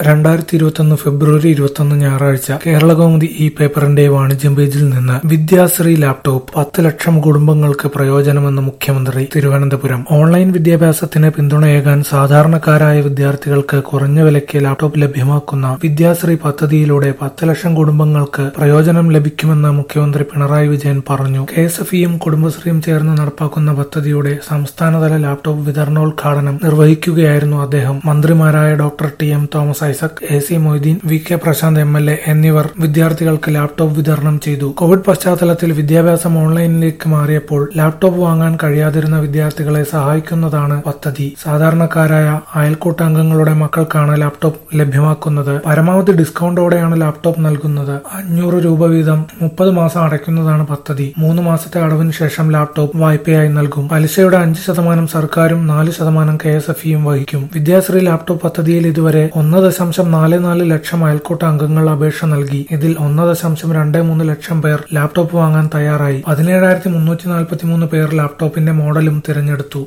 രണ്ടായിരത്തി ഇരുപത്തൊന്ന് ഫെബ്രുവരി ഇരുപത്തൊന്ന് ഞായറാഴ്ച കേരളകൗമുദി ഈ പേപ്പറിന്റെ വാണിജ്യം പേജിൽ നിന്ന് വിദ്യാശ്രീ ലാപ്ടോപ്പ് പത്ത് ലക്ഷം കുടുംബങ്ങൾക്ക് പ്രയോജനമെന്ന് മുഖ്യമന്ത്രി തിരുവനന്തപുരം ഓൺലൈൻ വിദ്യാഭ്യാസത്തിന് പിന്തുണയേകാൻ സാധാരണക്കാരായ വിദ്യാർത്ഥികൾക്ക് കുറഞ്ഞ വിലയ്ക്ക് ലാപ്ടോപ്പ് ലഭ്യമാക്കുന്ന വിദ്യാശ്രീ പദ്ധതിയിലൂടെ പത്ത് ലക്ഷം കുടുംബങ്ങൾക്ക് പ്രയോജനം ലഭിക്കുമെന്ന് മുഖ്യമന്ത്രി പിണറായി വിജയൻ പറഞ്ഞു കെ എസ് എഫ് ഇയും കുടുംബശ്രീയും ചേർന്ന് നടപ്പാക്കുന്ന പദ്ധതിയുടെ സംസ്ഥാനതല ലാപ്ടോപ്പ് വിതരണോദ്ഘാടനം നിർവഹിക്കുകയായിരുന്നു അദ്ദേഹം മന്ത്രിമാരായ doctor T M Thomas Isaac A C Moideen V K Prasanth M L A എന്നിവർ വിദ്യാർത്ഥികൾക്ക് ലാപ്ടോപ്പ് വിതരണം ചെയ്തു കോവിഡ് പശ്ചാത്തലത്തിൽ വിദ്യാഭ്യാസം ഓൺലൈനിലേക്ക് മാറിയപ്പോൾ ലാപ്ടോപ്പ് വാങ്ങാൻ കഴിയാതിരുന്ന വിദ്യാർത്ഥികളെ സഹായിക്കുന്നതാണ് പദ്ധതി സാധാരണക്കാരായ അയൽക്കൂട്ടാംഗങ്ങളുടെ മക്കൾക്കാണ് ലാപ്ടോപ്പ് ലഭ്യമാക്കുന്നത് പരമാവധി ഡിസ്കൗണ്ടോടെയാണ് ലാപ്ടോപ്പ് നൽകുന്നത് അഞ്ഞൂറ് രൂപ വീതം മുപ്പത് മാസം അടയ്ക്കുന്നതാണ് പദ്ധതി മൂന്ന് മാസത്തെ അടവിന് ശേഷം ലാപ്ടോപ്പ് വായ്പയായി നൽകും പലിശയുടെ അഞ്ച് ശതമാനം സർക്കാരും നാല് ശതമാനം കെ എസ് എഫ് ഇയും വഹിക്കും വിദ്യാശ്രീ ലാപ്ടോപ്പ് പദ്ധതിയിൽ ഇതുവരെ ഒന്ന് ദശാംശം നാല് നാല് ലക്ഷം അയൽക്കൂട്ട അംഗങ്ങൾ അപേക്ഷ നൽകി ഇതിൽ ഒന്ന് ദശാംശം രണ്ട് മൂന്ന് ലക്ഷം പേർ ലാപ്ടോപ്പ് വാങ്ങാൻ തയ്യാറായി പതിനേഴായിരത്തി മുന്നൂറ്റി നാൽപ്പത്തി മൂന്ന് പേർ ലാപ്ടോപ്പിന്റെ മോഡലും തിരഞ്ഞെടുത്തു